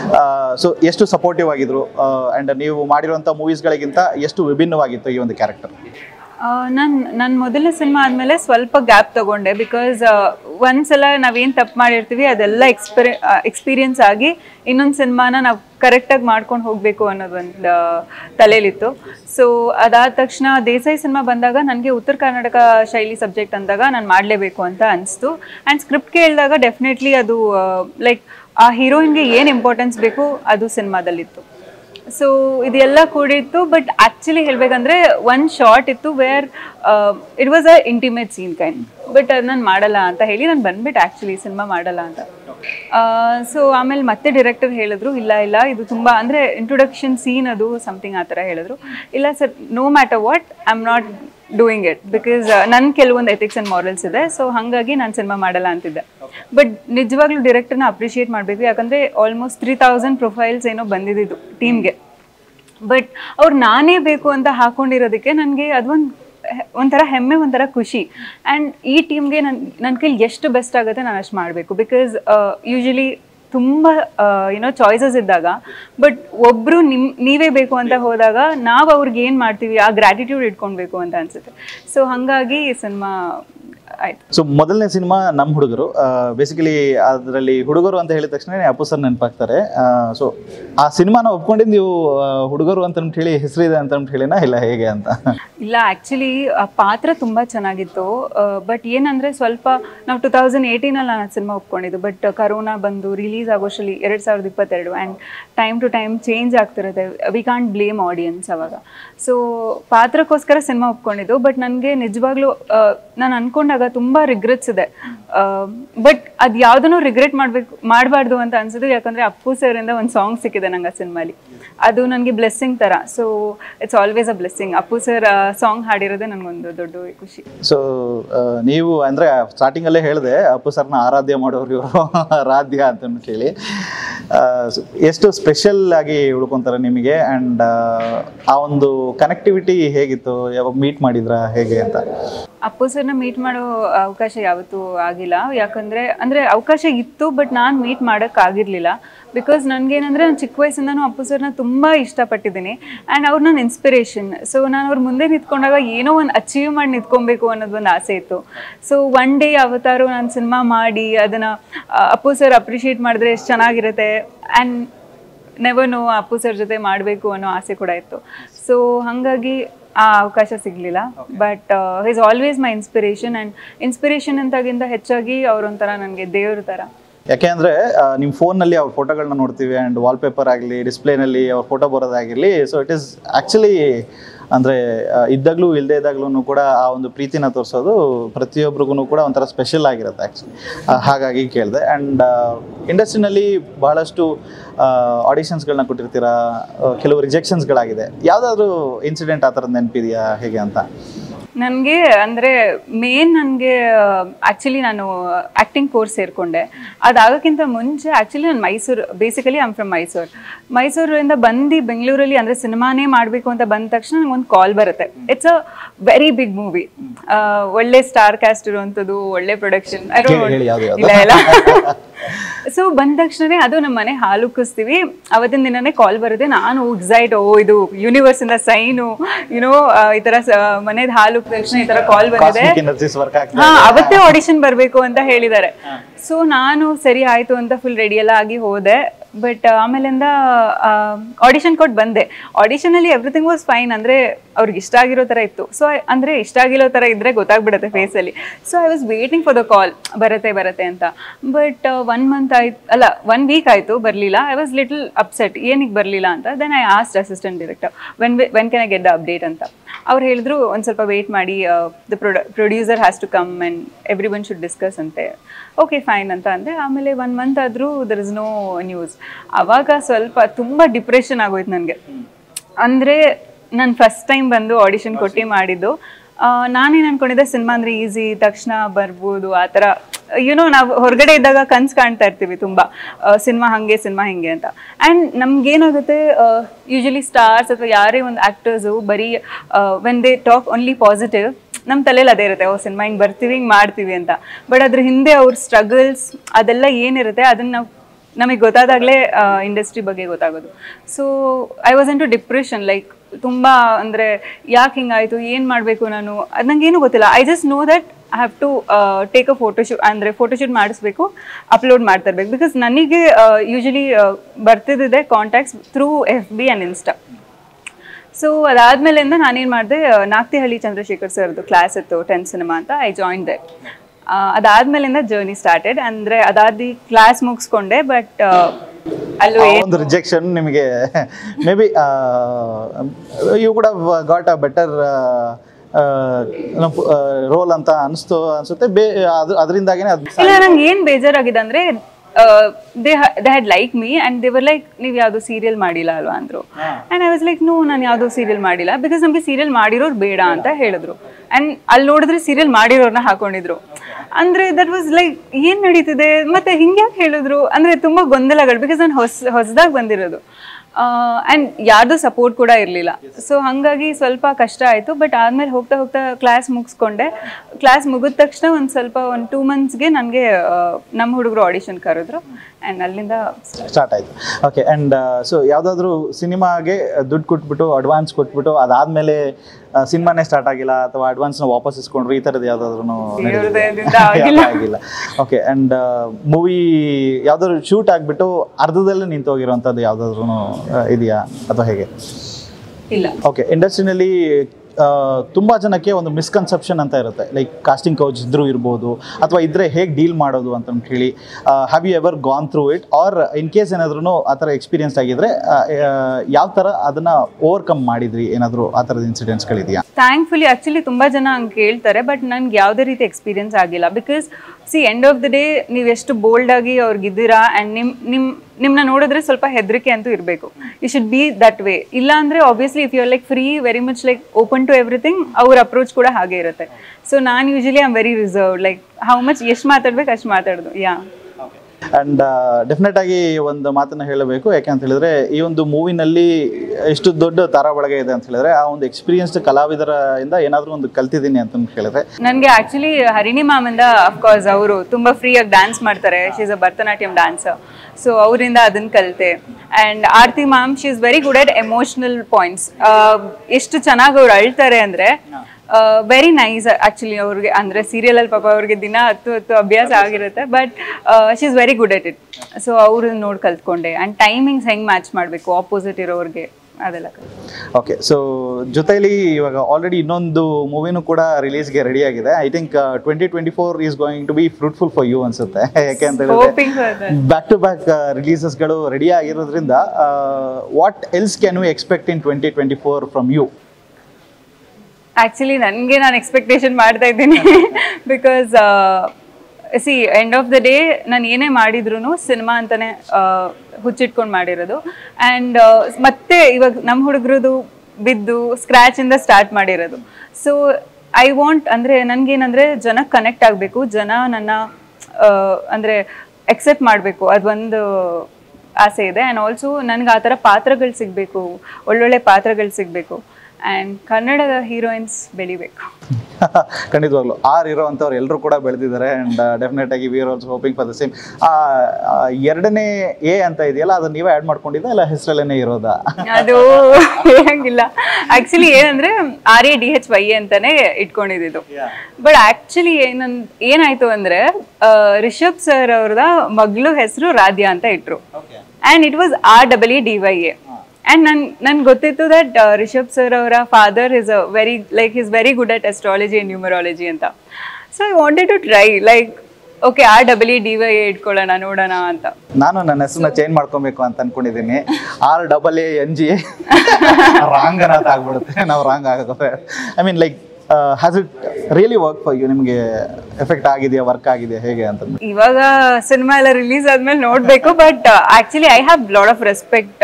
ಸೊ ಎಷ್ಟು ಸಪೋರ್ಟಿವ್ ಆಗಿದ್ರು ಆ್ಯಂಡ್ ನೀವು ಮಾಡಿರುವಂಥ ಮೂವೀಸ್ಗಳಿಗಿಂತ ಎಷ್ಟು ವಿಭಿನ್ನವಾಗಿತ್ತು ಈ ಒಂದು ಕ್ಯಾರೆಕ್ಟರ್ ನಾನು ನನ್ನ ಮೊದಲನೇ ಸಿನಿಮಾ ಆದಮೇಲೆ ಸ್ವಲ್ಪ ಗ್ಯಾಪ್ ತಗೊಂಡೆ ಬಿಕಾಸ್ ಒಂದ್ಸಲ ನಾವೇನು ತಪ್ಪು ಮಾಡಿರ್ತೀವಿ ಅದೆಲ್ಲ ಎಕ್ಸ್ಪೀರಿ ಎಕ್ಸ್ಪೀರಿಯನ್ಸ್ ಆಗಿ ಇನ್ನೊಂದು ಸಿನಿಮಾನ ನಾವು ಕರೆಕ್ಟಾಗಿ ಮಾಡ್ಕೊಂಡು ಹೋಗಬೇಕು ಅನ್ನೋದು ಒಂದು ತಲೆಯಲ್ಲಿತ್ತು ಸೊ ಅದಾದ ತಕ್ಷಣ ದೇಸಾಯಿ ಸಿನಿಮಾ ಬಂದಾಗ ನನಗೆ ಉತ್ತರ ಕರ್ನಾಟಕ ಶೈಲಿ ಸಬ್ಜೆಕ್ಟ್ ಅಂದಾಗ ನಾನು ಮಾಡಲೇಬೇಕು ಅಂತ ಅನಿಸ್ತು ಆ್ಯಂಡ್ ಸ್ಕ್ರಿಪ್ಟ್ ಕೇಳಿದಾಗ ಡೆಫಿನೆಟ್ಲಿ ಅದು ಲೈಕ್ ಆ ಹೀರೋಯಿನ್ಗೆ ಏನು ಇಂಪಾರ್ಟೆನ್ಸ್ ಬೇಕು ಅದು ಸಿನಿಮಾದಲ್ಲಿತ್ತು ಸೊ ಇದೆಲ್ಲ ಕೂಡಿತ್ತು ಬಟ್ ಆಕ್ಚುಲಿ ಹೇಳ್ಬೇಕಂದ್ರೆ ಒಂದು ಶಾರ್ಟ್ ಇತ್ತು where it was a intimate scene kind but ಅದು ನಾನು ಮಾಡಲ್ಲ ಅಂತ ಹೇಳಿ ನಾನು ಬಂದ್ಬಿಟ್ಟು ಆ್ಯಕ್ಚುಲಿ ಸಿನಿಮಾ ಮಾಡಲ್ಲ ಅಂತ ಸೊ ಆಮೇಲೆ ಮತ್ತೆ ಡೈರೆಕ್ಟರ್ ಹೇಳಿದ್ರು ಇಲ್ಲ ಇಲ್ಲ ಇದು ತುಂಬ ಅಂದರೆ ಇಂಟ್ರೊಡಕ್ಷನ್ ಸೀನ್ ಅದು ಸಮಥಿಂಗ್ ಆ ಥರ ಹೇಳಿದ್ರು ಇಲ್ಲ sir no matter what I am not doing it because ನನ್ನ ಕೆಲವೊಂದು ಎಥಿಕ್ಸ್ ಆ್ಯಂಡ್ ಮಾರಲ್ಸ್ ಇದೆ ಸೊ ಹಾಗಾಗಿ ನಾನು ಸಿನಿಮಾ ಮಾಡಲ್ಲ ಅಂತಿದ್ದೆ ಬಟ್ ನಿಜವಾಗ್ಲೂ ಡೈರೆಕ್ಟರ್ನ ಅಪ್ರಿಷಿಯೇಟ್ ಮಾಡಬೇಕು ಯಾಕಂದರೆ ಆಲ್ಮೋಸ್ಟ್ ತ್ರೀ ತೌಸಂಡ್ ಪ್ರೊಫೈಲ್ಸ್ ಏನೋ ಬಂದಿದ್ದು ಟೀಮ್ಗೆ ಬಟ್ ಅವ್ರು ನಾನೇ ಬೇಕು ಅಂತ ಹಾಕೊಂಡಿರೋದಕ್ಕೆ ನನಗೆ ಅದೊಂದು ಒಂಥರ ಹೆಮ್ಮೆ ಒಂಥರ ಖುಷಿ ಆ್ಯಂಡ್ ಈ ಟೀಮ್ಗೆ ನನ್ನ ನನ್ನ ಕೈಲಿ ಎಷ್ಟು ಬೆಸ್ಟ್ ಆಗುತ್ತೆ ನಾನು ಅಷ್ಟು ಮಾಡಬೇಕು ಬಿಕಾಸ್ ಯೂಶಲಿ ತುಂಬ ಏನೋ ಚಾಯ್ಸಸ್ ಇದ್ದಾಗ ಬಟ್ ಒಬ್ಬರು ನಿಮ್ ನೀವೇ ಬೇಕು ಅಂತ ಹೋದಾಗ ನಾವು ಅವ್ರಿಗೆ ಏನು ಮಾಡ್ತೀವಿ ಆ ಗ್ರ್ಯಾಟಿಟ್ಯೂಡ್ ಇಟ್ಕೊಳ್ಬೇಕು ಅಂತ ಅನ್ಸುತ್ತೆ ಸೊ ಹಾಗಾಗಿ ಸಿನಿಮಾ ಆಯ್ತು ಸೊ ಮೊದಲನೇ ಸಿನಿಮಾ ನಮ್ಮ ಹುಡುಗರು ಬೇಸಿಕಲಿ ಅದರಲ್ಲಿ ಹುಡುಗರು ಅಂತ ಹೇಳಿದ ತಕ್ಷಣ ಅಪ್ಪು ಸರ್ ನೆನಪಾಗ್ತಾರೆ ಸೊ ಆ ಸಿನಿಮಾನ ಒಪ್ಕೊಂಡಿದ್ದು ನೀವು ಆ, ಹುಡುಗರು ಅಂತ ಹೇಳಿ ಹೆಸರಿದೆ ಅಂತ ಹೇಳಿನ ಇಲ್ಲ ಹೇಗೆ ಅಂತ ಇಲ್ಲ ಆ್ಯಕ್ಚುಲಿ ಆ ಪಾತ್ರ ತುಂಬ ಚೆನ್ನಾಗಿತ್ತು ಬಟ್ ಏನಂದರೆ ಸ್ವಲ್ಪ ನಾವು ಟು ತೌಸಂಡ್ ಏಯ್ಟೀನಲ್ಲಿ ನಾನು ಸಿನಿಮಾ ಒಪ್ಕೊಂಡಿದ್ದು ಬಟ್ ಕರೋನಾ ಬಂದು ರಿಲೀಸ್ ಆಗೋಷ್ಟರಲ್ಲಿ ಎರಡು ಸಾವಿರದ ಇಪ್ಪತ್ತೆರಡು and time to time change ಆಗ್ತಿರುತ್ತೆ ವಿ ಕಾಂಟ್ ಬ್ಲೇಮ್ ಆಡಿಯನ್ಸ್ ಅವಾಗ ಸೊ ಪಾತ್ರಕ್ಕೋಸ್ಕರ ಸಿನಿಮಾ ಒಪ್ಕೊಂಡಿದ್ದು ಬಟ್ ನನಗೆ ನಿಜವಾಗ್ಲೂ ನಾನು ಅನ್ಕೊಂಡಾಗ ತುಂಬ ರಿಗ್ರೆಟ್ಸ್ ಇದೆ ಬಟ್ ಅದು ಯಾವುದನ್ನು ರಿಗ್ರೆಟ್ ಮಾಡಬೇಕು ಮಾಡಬಾರ್ದು ಅಂತ ಅನ್ಸಿದ್ದು ಯಾಕಂದರೆ ಅಪ್ಪು ಸರಿಂದ ಒಂದು ಸಾಂಗ್ ಸಿಕ್ಕಿದೆ ನಂಗೆ ಆ ಸಿನಿಮಾಲಿ ಅದು ನನಗೆ ಬ್ಲೆಸ್ಸಿಂಗ್ ಥರ so it's always a blessing Appu sir song ಹಾಡಿರೋದೇ ನನಗೊಂದು ದೊಡ್ಡ ಖುಷಿ ಸೊ ನೀವು ಅಂದರೆ ಸ್ಟಾರ್ಟಿಂಗಲ್ಲೇ ಹೇಳಿದೆ ಅಪ್ಪು ಸರ್ನ ಆರಾಧ್ಯ ಮಾಡೋರು ಇವರು ಆರಾಧ್ಯ ಅಂತ ಹೇಳಿ ಆ, so ಎಷ್ಟು ಸ್ಪೆಷಲ್ ಆಗಿ ಉಳ್ಕೊಂತಾರೆ ನಿಮಗೆ ಆ್ಯಂಡ್ ಆ ಒಂದು ಕನೆಕ್ಟಿವಿಟಿ ಹೇಗಿತ್ತು ಯಾವಾಗ ಮೀಟ್ ಮಾಡಿದ್ರಾ ಹೇಗೆ ಅಂತ ಅಪ್ಪು ಸರ್ನ ಮೀಟ್ ಮಾಡೋ ಅವಕಾಶ ಯಾವತ್ತೂ ಆಗಿಲ್ಲ ಯಾಕಂದ್ರೆ ಅಂದ್ರೆ ಅವಕಾಶ ಇತ್ತು ಬಟ್ ನಾನು ಮೀಟ್ ಮಾಡಕ್ ಆಗಿರ್ಲಿಲ್ಲ ಬಿಕಾಸ್ ನನಗೇನಂದ್ರೆ ನಾನು ಚಿಕ್ಕ ವಯಸ್ಸಿಂದನೂ ಅಪ್ಪು ಸರ್ನ ತುಂಬಾ ಇಷ್ಟಪಟ್ಟಿದ್ದೀನಿ ಆ್ಯಂಡ್ ಅವ್ರು ನನ್ನ ಇನ್ಸ್ಪಿರೇಷನ್ ಸೊ ನಾನು ಅವ್ರ ಮುಂದೆ ನಿಂತ್ಕೊಂಡಾಗ ಏನೋ ಒಂದು ಅಚೀವ್ ಮಾಡಿ ನಿಂತ್ಕೊಬೇಕು ಅನ್ನೋದು ಒಂದು ಆಸೆ ಇತ್ತು ಸೊ ಒನ್ ಡೇ ಯಾವತ್ತಾರು ನಾನು ಸಿನಿಮಾ ಮಾಡಿ ಅದನ್ನ ಆ, ಅಪ್ಪು ಸರ್ ಅಪ್ರಿಷಿಯೇಟ್ ಮಾಡಿದ್ರೆ ಎಷ್ಟು ಚೆನ್ನಾಗಿರುತ್ತೆ and never no Appu sir ಜೊತೆ ಮಾಡಬೇಕು ಅನ್ನೋ ಆಸೆ ಕೂಡ ಇತ್ತು ಸೊ ಹಾಗಾಗಿ ಆ ಅವಕಾಶ ಸಿಗಲಿಲ್ಲ but is always my inspiration and inspiration ಅಂತಾಗಿಂತ ಹೆಚ್ಚಾಗಿ ಅವರೊಂಥರ ನನಗೆ ದೇವ್ರ ಥರ ಯಾಕೆ ಅಂದರೆ ನಿಮ್ಮ ಫೋನ್ನಲ್ಲಿ ಅವ್ರ ಫೋಟೋಗಳನ್ನ ನೋಡ್ತೀವಿ ಆ್ಯಂಡ್ ವಾಲ್ಪೇಪರ್ ಆಗಲಿ ಡಿಸ್ಪ್ಲೇನಲ್ಲಿ ಅವ್ರ ಫೋಟೋ ಬರೋದಾಗಿರಲಿ ಸೊ ಇಟ್ ಈಸ್ ಆ್ಯಕ್ಚುಲಿ ಅಂದರೆ ಇದ್ದಾಗಲೂ ಇಲ್ಲದೆ ಇದ್ದಾಗಲೂ ಕೂಡ ಆ ಒಂದು ಪ್ರೀತಿನ ತೋರಿಸೋದು ಪ್ರತಿಯೊಬ್ಬರಿಗೂ ಕೂಡ ಒಂಥರ ಸ್ಪೆಷಲ್ ಆಗಿರುತ್ತೆ ಆ್ಯಕ್ಚುಲಿ ಹಾಗಾಗಿ ಕೇಳಿದೆ ಆ್ಯಂಡ್ ಇಂಡಸ್ಟ್ರಿನಲ್ಲಿ ಬಹಳಷ್ಟು ಆಡಿಷನ್ಸ್ಗಳನ್ನ ಕೊಟ್ಟಿರ್ತೀರಾ ಆ, ಕೆಲವು ರಿಜೆಕ್ಷನ್ಸ್ಗಳಾಗಿದೆ ಯಾವುದಾದ್ರೂ ಇನ್ಸಿಡೆಂಟ್ ಆ ಥರದ್ದು ನೆನಪಿದೆಯಾ ಹೇಗೆ ಅಂತ ನನಗೆ ಅಂದರೆ ಮೇನ್ ನನಗೆ ಆ್ಯಕ್ಚುಲಿ ನಾನು ಆ್ಯಕ್ಟಿಂಗ್ ಕೋರ್ಸ್ ಸೇರಿಕೊಂಡೆ ಅದಾಗೋಕ್ಕಿಂತ ಮುಂಚೆ ಆ್ಯಕ್ಚುಲಿ ನಾನು Mysuru basically I'm from Mysuru ಮೈಸೂರಿಂದ ಬಂದು ಬೆಂಗಳೂರಲ್ಲಿ ಅಂದರೆ ಸಿನಿಮಾನೇ ಮಾಡಬೇಕು ಅಂತ ಬಂದ ತಕ್ಷಣ ನನಗೊಂದು ಕಾಲ್ ಬರುತ್ತೆ it's a very big movie ಒಳ್ಳೆ ಸ್ಟಾರ್ ಕ್ಯಾಸ್ಟ್ ಇರುವಂಥದ್ದು ಒಳ್ಳೆ ಪ್ರೊಡಕ್ಷನ್ ಹೇಳಿ, ಹೇಳಿ, ಯಾವ್ದು ಯಾವ್ದು? ಇಲ್ಲ ಇಲ್ಲ ಸೊ ಬಂದ ತಕ್ಷಣನೇ ಅದು ನಮ್ಮ ಮನೆ ಹಾಲು ಕುಸ್ತೀವಿ ಅವತ್ತಿನ ದಿನನೇ ಕಾಲ್ ಬರುತ್ತೆ ನಾನು ಎಕ್ಸೈಟ್ ಓ ಇದು ಯೂನಿವರ್ಸ್ ಇಂದ ಸೈನು ಯುನೋ ಈ ತರ ಸ- ಮನೆದ್ ಹಾಲು ಉಕ್ಕಿದ ತಕ್ಷಣ ಈ ತರ ಕಾಲ್ ಬಂದಿದೆ ಕಾಸ್ಮಿಕ್ ಎನರ್ಜೀಸ್ ವರ್ಕ್ ಆಗ್ತದೆ ಹಾ ಅವತ್ತೇ ಆಡಿಷನ್ ಬರ್ಬೇಕು ಅಂತ ಹೇಳಿದ್ದಾರೆ ಸೊ ನಾನು ಸರಿ ಆಯ್ತು ಅಂತ ಫುಲ್ ರೆಡಿ ಎಲ್ಲ ಆಗಿ ಹೋದೆ ಬಟ್ ಆಮೇಲಿಂದ ಆಡಿಷನ್ ಕೊಟ್ಟು ಬಂದೆ ಆಡಿಷನ್ ಅಲ್ಲಿ ಎವ್ರಿಥಿಂಗ್ ವಾಸ್ ಫೈನ್ ಅಂದ್ರೆ ಅವ್ರಿಗೆ ಇಷ್ಟ ಆಗಿರೋ ತರ ಇತ್ತು ಸೊ ಅಂದ್ರೆ ಇಷ್ಟ ಆಗಿರೋ ತರ ಇದ್ರೆ ಗೊತ್ತಾಗ್ಬಿಡುತ್ತೆ ಫೇಸ್ ಅಲ್ಲಿ so I was waiting for the call ಬರುತ್ತೆ ಬರುತ್ತೆ ಅಂತ ಬಟ್ ಒನ್ ಮಂತ್ ಆಯ್ತು ಅಲ್ಲ ಒನ್ ವೀಕ್ ಆಯ್ತು ಬರ್ಲಿಲ್ಲ ಐ ವಾಸ್ ಲಿಟಲ್ ಅಪ್ಸೆಟ್ ಏನಕ್ಕೆ ಬರ್ಲಿಲ್ಲ ಅಂತ then I asked assistant director when when can I get the update ಅಂತ ಅವ್ರು ಹೇಳಿದ್ರು ಒಂದು ಸ್ವಲ್ಪ ವೇಟ್ ಮಾಡಿ ದ ಪ್ರೊಡ producer has to come and everyone should discuss ಅಂತೆ ಓಕೆ ಫೈನ್ ಅಂತ ಅಂದೆ ಆಮೇಲೆ ಒನ್ ಮಂತ್ ಆದರೂ ದರ್ ಇಸ್ ನೋ ನ್ಯೂಸ್ ಅವಾಗ ಸ್ವಲ್ಪ ತುಂಬ ಡಿಪ್ರೆಷನ್ ಆಗೋಯ್ತು ನನಗೆ ಅಂದರೆ ನಾನು ಫಸ್ಟ್ ಟೈಮ್ ಬಂದು ಆಡಿಷನ್ ಕೊಟ್ಟು ಮಾಡಿದ್ದು ಆ, ನಾನೇನು ಅನ್ಕೊಂಡಿದ್ದೆ ಸಿನಿಮಾ ಅಂದರೆ ಈಸಿ ತಕ್ಷಣ ಬರ್ಬೋದು ಆ ಥರ ಯುನೋ ನಾವು ಹೊರಗಡೆ ಇದ್ದಾಗ ಕನ್ಸು ಕಾಣ್ತಾ ಇರ್ತೀವಿ ತುಂಬ ಸಿನಿಮಾ ಹಾಗೆ ಸಿನಿಮಾ ಹಿಂಗೆ ಅಂತ ಆ್ಯಂಡ್ ನಮ್ಗೇನಾಗುತ್ತೆ ಯೂಶಲಿ ಸ್ಟಾರ್ಸ್ ಅಥವಾ ಯಾರೇ ಒಂದು ಆ್ಯಕ್ಟರ್ಸು ಬರೀ when they talk only positive ನಮ್ಮ ತಲೆಯಲ್ಲಿ ಅದೇ ಇರುತ್ತೆ ಓ ಸಿನಿಮಾ ಹಿಂಗೆ ಬರ್ತೀವಿ ಹಿಂಗೆ ಮಾಡ್ತೀವಿ ಅಂತ ಬಟ್ ಅದ್ರ ಹಿಂದೆ ಅವ್ರ ಸ್ಟ್ರಗಲ್ಸ್ ಅದೆಲ್ಲ ಏನಿರುತ್ತೆ ಅದನ್ನ ನಾವು ನಮಗೆ ಗೊತ್ತಾದಾಗಲೇ ಇಂಡಸ್ಟ್ರಿ ಬಗ್ಗೆ ಗೊತ್ತಾಗೋದು so I was into depression like ತುಂಬ ಅಂದರೆ ಯಾಕೆ ಹಿಂಗಾಯಿತು ಏನು ಮಾಡಬೇಕು ನಾನು ಅದು ನಂಗೇನು ಗೊತ್ತಿಲ್ಲ I just know that I have to take a photoshoot ಅಂದರೆ ಫೋಟೋಶೂಟ್ ಮಾಡಿಸ್ಬೇಕು ಅಪ್ಲೋಡ್ ಮಾಡ್ತಾ ಇರ್ಬೇಕು ಬಿಕಾಸ್ ನನಗೆ ಯೂಶಲಿ ಬರ್ತಿದ್ದಿದೆ contacts through F B and insta so ಅದಾದ್ಮೇಲಿಂದ ನಾನೇನು ಮಾಡಿದೆ ನಾಗ್ತಿಹಳ್ಳಿ ಚಂದ್ರಶೇಖರ್ ಸರ್ದು ಕ್ಲಾಸ್ ಇತ್ತು ಟೆಂತ್ ಸಿನಿಮಾ ಅಂತ ಐ ಜಾಯಿನ್ ದೆ ಅದಾದ್ಮೇಲಿಂದ ಜರ್ನಿ ಸ್ಟಾರ್ಟೆಡ್ ಅಂದರೆ ಅದಾದಿ ಕ್ಲಾಸ್ ಮುಗಿಸ್ಕೊಂಡೆ ಬಟ್ ಅಲ್ಲೂ ಆ ಒಂದು ರಿಜೆಕ್ಷನ್ ನಿಮಗೆ ಮೇ ಬಿ ಯು ಕೂಡ ಗಾಟ್ ಅ ಬೆಟರ್ ರೋಲ್ ಅಂತ ಅನಿಸ್ತು ಅನ್ಸುತ್ತೆ ಬೇ ಅದು ಅದರಿಂದಾಗೇನೆ ಅದು ಇಲ್ಲ ನಂಗೆ ಏನ್ ಬೇಜಾರಾಗಿದೆ ಅಂದ್ರೆ they they had like me and they were like ನೀವು ಯಾವ್ದು ಸೀರಿಯಲ್ ಮಾಡಿಲ್ಲ ಅಲ್ವಾ ಅಂದ್ರು and I was like no ನಾನು ಯಾವ್ದು ಸೀರಿಯಲ್ ಮಾಡಿಲ್ಲ ಬಿಕಾಸ್ ನಮಗೆ ಸೀರಿಯಲ್ ಮಾಡಿರೋರು ಬೇಡ ಅಂತ ಹೇಳಿದ್ರು ಅಂಡ್ ಅಲ್ಲಿ ನೋಡಿದ್ರೆ ಸೀರಿಯಲ್ ಮಾಡಿರೋರ್ನ ಹಾಕೊಂಡಿದ್ರು ಅಂದ್ರೆ ದಟ್ ವಾಸ್ ಲೈಕ್ ಏನ್ ನಡೀತಿದೆ ಮತ್ತೆ ಹಿಂಗ್ಯಾಕೆ ಹೇಳಿದ್ರು ಅಂದ್ರೆ ತುಂಬಾ ಗೊಂದಲಗಳು ಬಿಕಾಸ್ ನಾನು ಹೊಸ ಹೊಸದಾಗಿ ಬಂದಿರೋದು ಆ್ಯಂಡ್ ಯಾರ್ದು ಸಪೋರ್ಟ್ ಕೂಡ ಇರಲಿಲ್ಲ ಸೊ ಹಾಗಾಗಿ ಸ್ವಲ್ಪ ಕಷ್ಟ ಆಯಿತು ಬಟ್ ಆದಮೇಲೆ ಹೋಗ್ತಾ ಹೋಗ್ತಾ ಕ್ಲಾಸ್ ಮುಗಿಸ್ಕೊಂಡೆ ಕ್ಲಾಸ್ ಮುಗಿದ ತಕ್ಷಣ ಒಂದು ಸ್ವಲ್ಪ ಒಂದು ಟೂ ಮಂತ್ಸ್ಗೆ ನನಗೆ ನಮ್ಮ ಹುಡುಗರು ಆಡಿಷನ್ ಕರೆದ್ರು ಆ್ಯಂಡ್ ಅಲ್ಲಿಂದ ಸ್ಟಾರ್ಟ್ ಆಯಿತು ಓಕೆ ಆ್ಯಂಡ್ ಸೊ ಯಾವುದಾದ್ರೂ ಸಿನಿಮಾಗೆ ದುಡ್ಡು ಕೊಟ್ಬಿಟ್ಟು ಅಡ್ವಾನ್ಸ್ ಕೊಟ್ಬಿಟ್ಟು ಅದಾದಮೇಲೆ ಸಿನಿಮಾನೇ ಸ್ಟಾರ್ಟ್ ಆಗಿಲ್ಲ ಅಥವಾ ಅಡ್ವಾನ್ಸ್ನ ವಾಪಸ್ ಇಸ್ಕೊಂಡ್ರು ಈ ಥರದ್ದು ಯಾವುದಾದ್ರೂ ದೇವ್ರ ದಯದಿಂದ ಆಗಿಲ್ಲ. ಆಗಿಲ್ಲ ಓಕೆ ಆ್ಯಂಡ್ ಮೂವಿ ಯಾವುದಾದ್ರು ಶೂಟ್ ಆಗಿಬಿಟ್ಟು ಅರ್ಧದಲ್ಲೇ ನಿಂತೋಗಿರೋವಂಥದ್ದು ಯಾವುದಾದ್ರೂ ಇದೆಯಾ ಅಥವಾ ಹೇಗೆ ಇಲ್ಲ ಓಕೆ ಇಂಡಸ್ಟ್ರಿನಲ್ಲಿ ತುಂಬ ಜನಕ್ಕೆ ಒಂದು ಮಿಸ್ಕನ್ಸೆಪ್ಷನ್ ಅಂತ ಇರುತ್ತೆ ಲೈಕ್ ಕಾಸ್ಟಿಂಗ್ ಕೌಚ್ ಇದ್ರೂ ಇರ್ಬೋದು ಅಥವಾ ಇದ್ರೆ ಹೇಗೆ ಡೀಲ್ ಮಾಡೋದು ಅಂತ ಹೇಳಿ have you ever gone through it or in case ಏನಾದ್ರೂ ಆ ಥರ ಎಕ್ಸ್ಪೀರಿಯನ್ಸ್ ಆಗಿದ್ರೆ ಯಾವ ಥರ ಅದನ್ನು ಓವರ್ಕಮ್ ಮಾಡಿದ್ರಿ ಏನಾದರೂ ಆ ಥರದ ಇನ್ಸಿಡೆಂಟ್ಸ್ಗಳಿದೆಯಾ ಥ್ಯಾಂಕ್ಫುಲಿ ಆ್ಯಕ್ಚುಲಿ ತುಂಬ ಜನ ಹಂಗೆ ಕೇಳ್ತಾರೆ ಬಟ್ ನನ್ಗೆ ಯಾವುದೇ ರೀತಿ ಎಕ್ಸ್ಪೀರಿಯನ್ಸ್ ಆಗಿಲ್ಲ because see end of the day ನೀವು ಎಷ್ಟು ಬೋಲ್ಡ್ ಆಗಿ ಅವ್ರಿಗಿದ್ದೀರಾ ಆ್ಯಂಡ್ ನಿಮ್ ನಿಮ್ ನಿಮ್ಮನ್ನ ನೋಡಿದ್ರೆ ಸ್ವಲ್ಪ ಹೆದರಿಕೆ ಅಂತೂ ಇರಬೇಕು you should be that way ಇಲ್ಲ ಅಂದರೆ obviously if you are like free very much like open to everything ಅವ್ರ ಅಪ್ರೋಚ್ ಕೂಡ ಹಾಗೆ ಇರುತ್ತೆ ಸೊ ನಾನು usually I'm very reserve like how much ಎಷ್ಟು ಮಾತಾಡ್ಬೇಕು ಅಷ್ಟು ಮಾತಾಡೋದು ಯಾ ಅಂಡ್ ಡೆಫಿನೆಟ್ ಆಗಿ ಒಂದು ಮಾತನ್ನ ಹೇಳಬೇಕು ಯಾಕೆ ಅಂತ ಹೇಳಿದ್ರೆ ಈ ಒಂದು ಮೂವಿನಲ್ಲಿ ಎಷ್ಟು ದೊಡ್ಡ ತಾರಾ ಬಳಗ ಇದೆ ಅಂತ ಹೇಳಿದ್ರೆ ಆ ಒಂದು ಎಕ್ಸ್ಪೀರಿಯನ್ಸ್ಡ್ ಕಲಾವಿದರ ಇಂದ ಏನಾದರೂ ಒಂದು ಕಲ್ತಿದ್ದೀನಿ ಅಂತ ಹೇಳಿದ್ರೆ ನನಗೆ ಆಕ್ಚುಲಿ ಹರಿಣಿ ಮ್ಯಾಮಿಂದ ಅಫ್ಕೋರ್ಸ್ ಅವರು ತುಂಬ ಫ್ರೀಯಾಗಿ ಡ್ಯಾನ್ಸ್ ಮಾಡ್ತಾರೆ she is a Bharatanatyam dancer so ಅವರಿಂದ ಅದನ್ನ ಕಲಿತೆ and Aarti ma'am she is very good at emotional points ಎಷ್ಟು ಚೆನ್ನಾಗಿ ಅವ್ರು ಅಳ್ತಾರೆ ಅಂದರೆ ವೆರಿ ನೈಸ್ ಆ್ಯಕ್ಚುಲಿ ಅವ್ರಿಗೆ ಅಂದರೆ ಸೀರಿಯಲಲ್ಲಿ ಪಾಪ ಅವ್ರಿಗೆ ದಿನ ಹತ್ತು ಹತ್ತು ಅಭ್ಯಾಸ ಆಗಿರುತ್ತೆ but she is very good at it so ಅವ್ರನ್ನ ನೋಡಿ ಕಲ್ತ್ಕೊಂಡೆ ಆ್ಯಂಡ್ ಟೈಮಿಂಗ್ಸ್ ಹೆಂಗೆ ಮ್ಯಾಚ್ ಮಾಡಬೇಕು ಆಪೋಸಿಟ್ ಇರೋರಿಗೆ ಅದೆಲ್ಲ ಕಲ್ತೆ ಓಕೆ ಸೊ ಜೊತೆಲಿ ಇವಾಗ ಆಲ್ರೆಡಿ ಇನ್ನೊಂದು ಮೂವಿನೂ ಕೂಡ ರಿಲೀಸ್ಗೆ ರೆಡಿ ಆಗಿದೆ I think twenty twenty four is going to be fruitful for you ಅನ್ಸುತ್ತೆ ಯಾಕೆ ಅಂತ ಹೇಳಿದ್ರೆ ಹೋಪಿಂಗ್ ಬ್ಯಾಕ್ ಟು ಬ್ಯಾಕ್ ರಿಲೀಸಸ್ಗಳು ರೆಡಿ ಆಗಿರೋದ್ರಿಂದ what else can you expect in twenty twenty four from you actually ನನಗೆ ನಾನು ಎಕ್ಸ್ಪೆಕ್ಟೇಷನ್ ಮಾಡ್ತಾ ಇದ್ದೀನಿ because see end of the day ನಾನು ಏನೇ ಮಾಡಿದ್ರು ಸಿನಿಮಾ ಅಂತಾನೆ ಹುಚ್ಚಿಟ್ಕೊಂಡು ಮಾಡಿರೋದು ಆ್ಯಂಡ್ ಮತ್ತೆ ಇವಾಗ ನಮ್ಮ ಹುಡುಗರದು ಬಿದ್ದು ಸ್ಕ್ರ್ಯಾಚಿಂದ ಸ್ಟಾರ್ಟ್ ಮಾಡಿರೋದು ಸೊ ಐ ವಾಂಟ್ ಅಂದರೆ ನನಗೇನಂದರೆ ಜನ ಕನೆಕ್ಟ್ ಆಗಬೇಕು ಜನ ನನ್ನ ಅಂದರೆ ಎಕ್ಸೆಪ್ಟ್ ಮಾಡಬೇಕು ಅದೊಂದು ಆಸೆ ಇದೆ ಆ್ಯಂಡ್ ಆಲ್ಸೋ ನನಗೆ ಆ ಥರ ಪಾತ್ರಗಳು ಸಿಗಬೇಕು ಒಳ್ಳೊಳ್ಳೆ ಪಾತ್ರಗಳು ಸಿಗಬೇಕು ಆ್ಯಂಡ್ ಕನ್ನಡದ ಹೀರೋಯಿನ್ಸ್ ಬೆಳಿಬೇಕು ಖಂಡಿತವಾಗ್ಲು ಆರ್ ಇರೋ ಅಂಥವ್ರು ಎಲ್ಲರೂ ಕೂಡ ಬೆಳೆದಿದ್ದಾರೆ ಆ್ಯಂಡ್ ಡೆಫಿನೆಟ್ ಆಗಿ we are also hoping for the same ಎರಡನೇ ಎ ಅಂತ ಇದೆಯಲ್ಲ ಅದನ್ನ ನೀವೇ ಆ್ಯಡ್ ಮಾಡ್ಕೊಂಡಿದ್ದ ಇಲ್ಲ ಹೆಸರಲ್ಲೇ ಇರೋದಾ ಅದು ಹೇಳಂಗಿಲ್ಲ ಆಕ್ಚುಲಿ ಏನಂದ್ರೆ R A D H Y ಅಂತಾನೆ ಇಟ್ಕೊಂಡಿದ್ದು ಬಟ್ ಆಕ್ಚುಲಿ ಏನನ್ ಏನಾಯ್ತು ಅಂದ್ರೆ ಆ, ರಿಷಬ್ ಸರ್ ಅವ್ರದ ಮಗಳು ಹೆಸರು ರಾಧ್ಯ ಅಂತ ಇಟ್ರು and it was R double E D Y A and ನನ್ ನನ್ಗೆ ಗೊತ್ತಿತ್ತು ದಟ್ ರಿಷಬ್ ಸರ್ ಅವರ father is a very like is very good at astrology and numerology ಅಂತ so I wanted to try like okay R double E D Y A ಇಟ್ಕೊಳ್ಳೋಣ ನೋಡೋಣ ಅಂತ ನಾನು ನನ್ನ ಹೆಸರನ್ನ ಚೇಂಜ್ ಮಾಡ್ಕೊಬೇಕು ಅಂತ ಅನ್ಕೊಂಡಿದ್ದೀನಿ R double A N G wrong ಅನ್ನೋದು ಆಗ್ಬಿಡುತ್ತೆ ನಾವು ರಾಂಗ್ ಆಗೋದು I mean like has it really work for you ನಿಮಗೆ ಎಫೆಕ್ಟ್ ಆಗಿದೆಯಾ ವರ್ಕ್ ಆಗಿದೆಯಾ ಹೇಗೆ ಅಂತ ಇವಾಗ ಸಿನಿಮಾ ಎಲ್ಲ ರಿಲೀಸ್ ಆದ್ಮೇಲೆ ನೋಡ್ಬೇಕು but actually I have lot of respect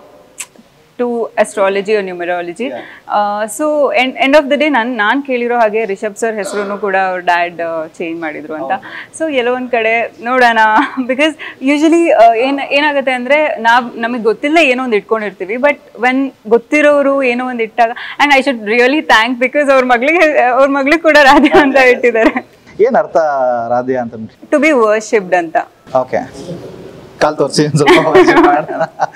to astrology numerology so end end of the day ನಾನು ನಾನು ಕೇಳಿರೋ ಹಾಗೆ ರಿಷಬ್ ಸರ್ ಹೆಸರು ಕೂಡ ಅವ್ರ ಡ್ಯಾಡ್ ಚೇಂಜ್ ಮಾಡಿದ್ರು ಅಂತ ಸೊ ಎಲ್ಲೋ ಒಂದು ಕಡೆ ನೋಡೋಣ ಬಿಕಾಸ್ ಯೂಶಲಿ ಏನ್ ಏನಾಗುತ್ತೆ ಅಂದರೆ ನಾವು ನಮಗೆ ಗೊತ್ತಿಲ್ಲ ಏನೋ ಒಂದು ಇಟ್ಕೊಂಡಿರ್ತೀವಿ ಬಟ್ ವೆನ್ ಗೊತ್ತಿರೋರು ಏನೋ ಒಂದು ಇಟ್ಟಾಗ and I should really thank because ಅವ್ರ ಮಗಳಿಗೆ ಅವ್ರ ಮಗಳಿಗೆ ಕೂಡ ರಾಧಾ ಅಂತ ಇಟ್ಟಿದ್ದಾರೆ ಏನು ಅರ್ಥ ರಾಧೆ ಅಂತ ಟು ಬಿ ವರ್ಷಿಪ್ಡ್ ಅಂತ ಓಕೆ ಕಾಲ್ ತೋರಿಸಿ ಸ್ವಲ್ಪ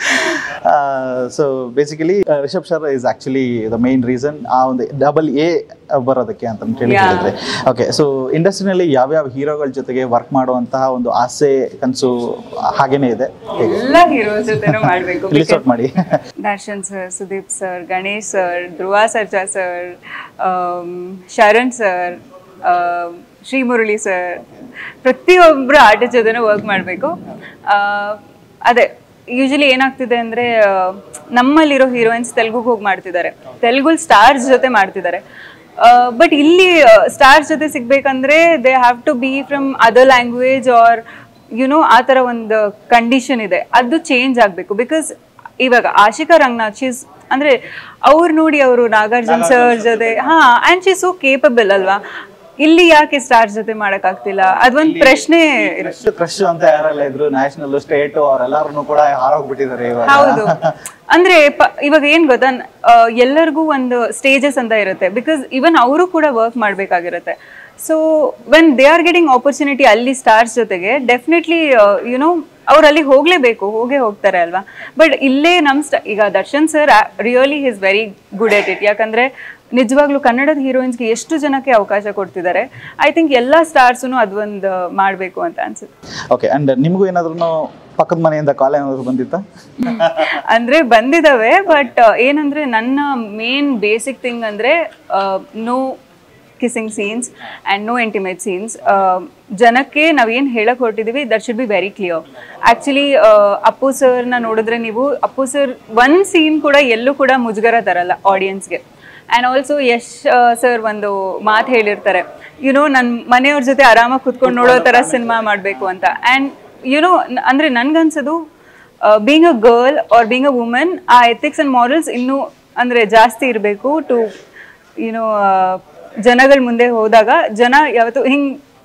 so basically Rishab sir is actually the main reason ಆ ಒಂದು ಡಬಲ್ ಎ ಬರೋದಕ್ಕೆ ಅಂತ ಹೇಳಿ Yeah. ಹೇಳಿದ್ರೆ ಓಕೆ ಸೊ ಇಂಡಸ್ಟ್ರಿನಲ್ಲಿ ಯಾವ್ಯಾವ ಹೀರೋಗಳ ಜೊತೆಗೆ ವರ್ಕ್ ಮಾಡುವಂತಹ ಒಂದು ಆಸೆ ಕನಸು ಹಾಗೇನೇ ಇದೆ ಹೇಗೆ ಎಲ್ಲ ಹೀರೋಸ್ ಜೊತೆನೂ ಮಾಡ್ಬೇಕು ಲಿಸ್ಟ್ ಔಟ್ ಮಾಡಿ Darshan sir Sudeep sir Ganesh sir Dhruva Sarja sir Sharan sir Sri Murali sir ಪ್ರತಿಯೊಬ್ಬರು ಆರ್ಟಿಸ್ಟ್ ಜೊತೆನೂ ವರ್ಕ್ ಮಾಡಬೇಕು ಅದೇ ಯೂಶಲಿ ಏನಾಗ್ತಿದೆ ಅಂದರೆ ನಮ್ಮಲ್ಲಿರೋ ಹೀರೋಯಿನ್ಸ್ ತೆಲುಗುಗೆ ಹೋಗಿ ಮಾಡ್ತಿದ್ದಾರೆ ತೆಲುಗು ಸ್ಟಾರ್ಸ್ ಜೊತೆ ಮಾಡ್ತಿದ್ದಾರೆ ಬಟ್ ಇಲ್ಲಿ ಸ್ಟಾರ್ಸ್ ಜೊತೆ ಸಿಗ್ಬೇಕಂದ್ರೆ they have to be from other language or you know ಆ ಥರ ಒಂದು ಕಂಡೀಷನ್ ಇದೆ ಅದು ಚೇಂಜ್ ಆಗಬೇಕು ಬಿಕಾಸ್ ಇವಾಗ ಆಶಿಕಾ ರಂಗನಾಥ್ ಶೀಸ್ ಅಂದ್ರೆ ಅವ್ರು ನೋಡಿ ಅವರು ನಾಗಾರ್ಜುನ್ ಸರ್ ಜೊತೆ ಹಾ ಆ್ಯಂಡ್ ಶಿ ಸೋ ಕೇಪಬಲ್ ಅಲ್ವಾ ಇಲ್ಲಿ ಯಾಕೆ ಸ್ಟಾರ್ ಜೊತೆ ಮಾಡಕ್ಕಾಗ್ತಿಲ್ಲ ಅದೊಂದು ಪ್ರಶ್ನೆ ಇರುತ್ತೆ. ಕ್ರಶ್ ಅಂತ ಯಾರೆಲ್ಲ ಇದ್ರು ನ್ಯಾಷನಲ್ ಸ್ಟೇಟ್ ಅವರೆಲ್ಲರೂ ಕೂಡ ಹಾರೋಗ್ಬಿಟ್ಟಿದ್ದಾರೆ ಇವಾಗ ಹೌದು ಅಂದ್ರೆ ಪ- ಇವಾಗ ಏನ್ ಗೊತ್ತಾ ನ- ಆ, ಎಲ್ಲರಿಗೂ ಒಂದು ಸ್ಟೇಜಸ್ ಅಂತ ಇರುತ್ತೆ ಬಿಕಾಸ್ ಇವನ್ ಅವರು ಕೂಡ ವರ್ಕ್ ಮಾಡ್ಬೇಕಾಗಿರುತ್ತೆ so when they are getting opportunity ಅಲ್ಲಿ ಸ್ಟಾರ್ಸ್ ಜೊತೆಗೆ ಡೆಫಿನೆಟ್ಲಿ ಯುನೋ ಅವ್ರು ಅಲ್ಲಿ ಹೋಗ್ಲೇಬೇಕು ಹೋಗೇ ಹೋಗ್ತಾರೆ ಅಲ್ವಾ ಬಟ್ ಇಲ್ಲೇ ನಮ್ sta- ಈಗ Darshan sir really is very good at it ಯಾಕಂದ್ರೆ ನಿಜವಾಗ್ಲೂ ಕನ್ನಡದ ಹೀರೋಯಿನ್ಸ್ಗೆ ಎಷ್ಟು ಜನಕ್ಕೆ ಅವಕಾಶ ಕೊಡ್ತಿದ್ದಾರೆ ಐ ಥಿಂಕ್ ಎಲ್ಲ ಸ್ಟಾರ್ಸು ಅದೊಂದು ಮಾಡಬೇಕು ಅಂತ ಅನ್ಸುತ್ತೆ ಓಕೆ ಅಂಡ್ ನಿಮಗೂ ಏನಾದ್ರೂ ಪಕ್ಕದ ಮನೆಯಿಂದ ಕಾಲ್ ಏನಾದ್ರು ಬಂದಿತ್ತಾ ಅಂದ್ರೆ ಬಂದಿದಾವೆ ಬಟ್ ಏನಂದ್ರೆ ನನ್ನ ಮೇನ್ ಬೇಸಿಕ್ ಥಿಂಗ್ ಅಂದ್ರೆ no kissing scenes and no intimate scenes ಜನಕ್ಕೆ ನಾವೇನು ಹೇಳಕ್ ಹೊರಟಿದೀವಿ that should be very clear actually Appu ಸರ್ನ ನೋಡಿದ್ರೆ ನೀವು ಅಪ್ಪು ಸರ್ ಒನ್ ಸೀನ್ ಕೂಡ ಎಲ್ಲೂ ಕೂಡ ಮುಜುಗರ ತರಲ್ಲ ಆಡಿಯನ್ಸ್ಗೆ ಆ್ಯಂಡ್ ಆಲ್ಸೋ ಯಶ್ ಸರ್ ಒಂದು ಮಾತು ಹೇಳಿರ್ತಾರೆ ಯುನೋ ನನ್ನ ಮನೆಯವ್ರ ಜೊತೆ ಆರಾಮಾಗಿ ಕುತ್ಕೊಂಡು ನೋಡೋ ಥರ ಸಿನಿಮಾ ಮಾಡಬೇಕು ಅಂತ ಆ್ಯಂಡ್ ಯುನೋ ಅಂದರೆ ನನ್ಗನ್ಸೋದು being a girl or being a woman ಆ ಎಥಿಕ್ಸ್ ಆ್ಯಂಡ್ ಮಾರಲ್ಸ್ ಇನ್ನೂ ಅಂದರೆ ಜಾಸ್ತಿ ಇರಬೇಕು ಟು ಯುನೋ ಜನಗಳ ಮುಂದೆ ಹೋದಾಗ ಜನ ಯಾವತ್ತು ಹಿಂಗೆ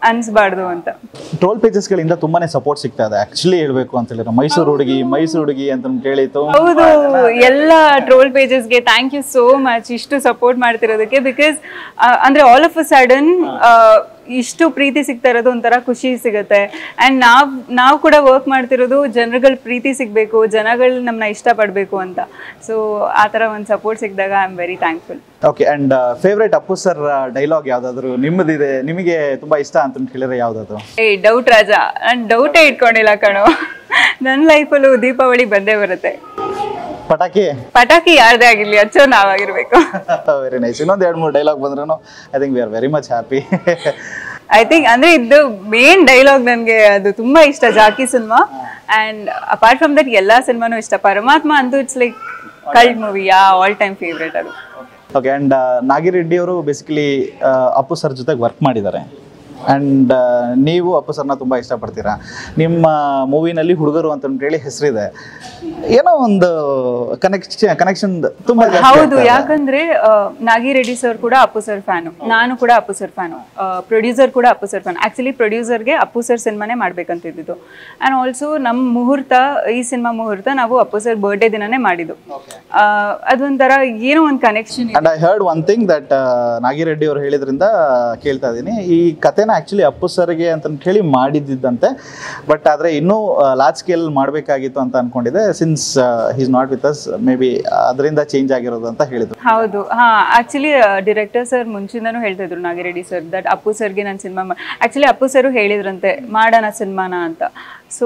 ಅನ್ಸ್ಬಾರ್ದು ಅಂತ ಟ್ರೋಲ್ ಪೇಜಸ್ಗಳಿಂದ ತುಂಬಾನೇ ಸಪೋರ್ಟ್ ಸಿಗ್ತಾ ಇದೆ ಆಕ್ಚುಲಿ ಹೇಳ್ಬೇಕು ಅಂತ ಹೇಳಿದ್ರೆ ಮೈಸೂರು ಹುಡುಗಿ ಮೈಸೂರು ಹುಡುಗಿ ಅಂತ ಕೇಳಿ ತುಂಬ ಹೌದು ಎಲ್ಲ ಟ್ರೋಲ್ ಪೇಜಸ್ಗೆ ಥ್ಯಾಂಕ್ ಯು ಸೋ ಮಚ್ ಇಷ್ಟು ಸಪೋರ್ಟ್ ಮಾಡ್ತಿರೋದಕ್ಕೆ ಬಿಕಾಸ್ ಅಂದ್ರೆ ಆಲ್ ಆಫ್ ಅ ಸಡನ್ ಇಷ್ಟು ಪ್ರೀತಿ ಸಿಗ್ತಾ ಇರೋದು ಒಂಥರ ಖುಷಿ ಸಿಗುತ್ತೆ ಆ್ಯಂಡ್ ನಾವ್ ನಾವು ಕೂಡ ವರ್ಕ್ ಮಾಡ್ತಿರೋದು ಜನರುಗಳ ಪ್ರೀತಿ ಸಿಗಬೇಕು ಜನಗಳು ನಮ್ಮನ್ನ ಇಷ್ಟಪಡಬೇಕು ಅಂತ ಸೊ ಆ ಥರ ಒಂದು ಸಪೋರ್ಟ್ ಸಿಕ್ಕಿದಾಗ I am very thankful okay and favourite Appu sir dialogue ಯಾವ್ದಾದ್ರು ನಿಮ್ಮದಿದೆ ನಿಮಗೆ ತುಂಬಾ ಇಷ್ಟ ಅಂತ ಕೇಳಿದ್ರೆ ಯಾವ್ದಾದ್ರು ಏ ಡೌಟ್ ರಾಜ ನಾನು ಡೌಟೇ ಇಟ್ಕೊಂಡಿಲ್ಲ ಕಣೋ ನನ್ನ ಲೈಫಲ್ಲೂ ದೀಪಾವಳಿ ಬಂದೇ ಬರುತ್ತೆ ಪಟಾಕಿ ಪಟಾಕಿ ಯಾರ್ದೇ ಆಗಿರ್ಲಿ ಹಚ್ಚೋ ನಾವಾಗಿರ್ಬೇಕು ವೆರಿ ನೈಸ್ ಇನ್ನೊಂದು ಎರಡು ಮೂರು ಡೈಲಾಗ್ ಬಂದ್ರು I think we are very much happy I think ಅಂದ್ರೆ ಇದು ಮೇನ್ ಡೈಲಾಗ್ ನನಗೆ ಅದು ತುಂಬಾ ಇಷ್ಟ Jackie cinema and apart from that ಎಲ್ಲಾ ಸಿನಿಮಾನು ಇಷ್ಟ ಪರಮಾತ್ಮ ಅಂತೂ it's like cult movie yeah all time favourite ಅದು ಓಕೆ ಅಂಡ್ ನಾಗಿರೆಡ್ಡಿ ಅವರು ಬೇಸಿಕಲಿ ಅಪ್ಪು ಸರ್ ಜೊತೆಗೆ ವರ್ಕ್ ಮಾಡಿದ್ದಾರೆ ಆ್ಯಂಡ್ ನೀವು ಅಪ್ಪು ಸರ್ನ ತುಂಬ ಇಷ್ಟಪಡ್ತೀರಾ ನಿಮ್ಮ ಮೂವಿನಲ್ಲಿ ಹುಡುಗರು ಅಂತ ಹೇಳಿ ಹೆಸರಿದೆ ಏನೋ ಒಂದು ಕನೆಕ್ಷನ್ ಕನೆಕ್ಷನ್ ತುಂಬ ಜಾಸ್ತಿ ಹೌದು ಆಗ್ತಾ ಇದೆ. ಯಾಕಂದ್ರೆ ಆ, ನಾಗಿರೆಡ್ಡಿ ಸರ್ ಕೂಡ ಅಪ್ಪು ಸರ್ ಫ್ಯಾನು ನಾನು ಕೂಡ ಅಪ್ಪು ಸರ್ ಫ್ಯಾನು ಪ್ರೊಡ್ಯೂಸರ್ ಕೂಡ ಅಪ್ಪು ಸರ್ ಫ್ಯಾನ್ ಆಕ್ಚುಲಿ ಪ್ರೊಡ್ಯೂಸರ್ಗೆ ಅಪ್ಪು ಸರ್ ಸಿನಿಮಾನೇ ಮಾಡ್ಬೇಕಂತಿದ್ದು ಆ್ಯಂಡ್ ಆಲ್ಸೋ ನಮ್ಮ ಮುಹೂರ್ತ ಈ ಸಿನಿಮಾ ಮುಹೂರ್ತ ನಾವು ಅಪ್ಪು ಸರ್ ಬರ್ಡೇ ದಿನನೇ ಮಾಡಿದ್ದು ಆ, ಅದೊಂಥರ ಏನೋ ಒಂದು connection and I heard one thing that Nagireddy ಅವರು ಹೇಳಿದ್ರಿಂದ ಕೇಳ್ತಾ ಇದ್ದೀನಿ ಈ ಕಥೆನ ಆ್ಯಕ್ಚುಲಿ ಅಪ್ಪು ಸರ್ಗೆ ಅಂತ ಹೇಳಿ ಮಾಡಿದ್ದಂತೆ ಬಟ್ ಆದರೆ ಇನ್ನೂ ಲಾರ್ಜ್ ಸ್ಕೇಲ್ ಮಾಡಬೇಕಾಗಿತ್ತು ಅಂತ ಅನ್ಕೊಂಡಿದ್ದೆ since is not with us maybe ಅದರಿಂದ ಚೇಂಜ್ ಆಗಿರೋದು ಅಂತ ಹೇಳಿದ್ರು ಹೌದು ಹಾ ಆಕ್ಚುಲಿ ಡೈರೆಕ್ಟರ್ ಸರ್ ಮುಂಚಿಂದನೂ ಹೇಳ್ತಾ ಇದ್ರು ನಾಗಿರೆಡ್ಡಿ ಸರ್ ದಟ್ ಅಪ್ಪು ಸರ್ಗೆ ನಾನು ಸಿನಿಮಾ ಆಕ್ಚುಲಿ ಅಪ್ಪು ಸರ್ ಹೇಳಿದ್ರಂತೆ ಮಾಡೋಣ ಸಿನಿಮಾನ ಅಂತ ಸೊ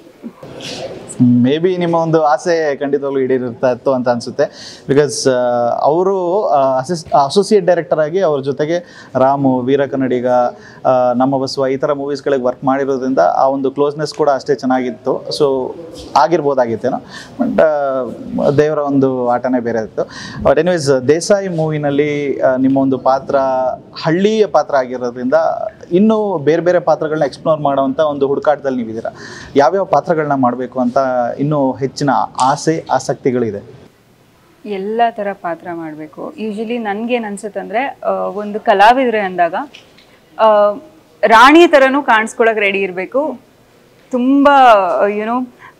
ಮೇ ಬಿ ನಿಮ್ಮ ಒಂದು ಆಸೆ ಖಂಡಿತವಾಗ್ಲೂ ಈಡೇರಿರ್ತಾ ಇತ್ತು ಅಂತ ಅನ್ಸುತ್ತೆ ಬಿಕಾಸ್ ಅವರು ಅಸೋಸಿಯೇಟ್ ಡೈರೆಕ್ಟರ್ ಆಗಿ ಅವ್ರ ಜೊತೆಗೆ ರಾಮು ವೀರ ಕನ್ನಡಿಗ ಆ, ನಮ್ಮ ಬಸವ ಈ ಥರ ಮೂವೀಸ್ಗಳಿಗೆ ವರ್ಕ್ ಮಾಡಿರೋದ್ರಿಂದ ಆ ಒಂದು ಕ್ಲೋಸ್ನೆಸ್ ಕೂಡ ಅಷ್ಟೇ ಚೆನ್ನಾಗಿತ್ತು ಸೊ ಆಗಿರ್ಬೋದಾಗಿತ್ತೇನೋ ಬಟ್ ದೇವರ ಒಂದು ಆಟನೇ ಬೇರೆ ಇತ್ತು ಬಟ್ ಎನಿವೇಸ್ ದೇಸಾಯಿ ಮೂವಿನಲ್ಲಿ ನಿಮ್ಮ ಒಂದು ಪಾತ್ರ ಹಳ್ಳಿಯ ಪಾತ್ರ ಆಗಿರೋದ್ರಿಂದ ಇನ್ನೂ ಬೇರೆ ಬೇರೆ ಪಾತ್ರಗಳನ್ನ ಎಕ್ಸ್ಪ್ಲೋರ್ ಮಾಡೋವಂಥ ಒಂದು ಹುಡುಕಾಟದಲ್ಲಿ ನೀವಿದ್ದೀರಾ ಯಾವ್ಯಾವ ಪಾತ್ರಗಳನ್ನ ಮಾಡಬೇಕು ಅಂತ ಇನ್ನೂ ಹೆಚ್ಚಿನ ಆಸೆ ಆಸಕ್ತಿಗಳಿದೆ ಎಲ್ಲ ಥರ ಪಾತ್ರ ಮಾಡಬೇಕು ಯೂಶಲಿ ನನ್ಗೇನು ಅನ್ಸುತ್ತಂದ್ರೆ ಆ, ಒಂದು ಕಲಾವಿದ್ರೆ ಅಂದಾಗ ಆ, ರಾಣಿ ಥರನೂ ಕಾಣಿಸ್ಕೊಳಕ್ ರೆಡಿ ಇರಬೇಕು ತುಂಬ ಯುನೋ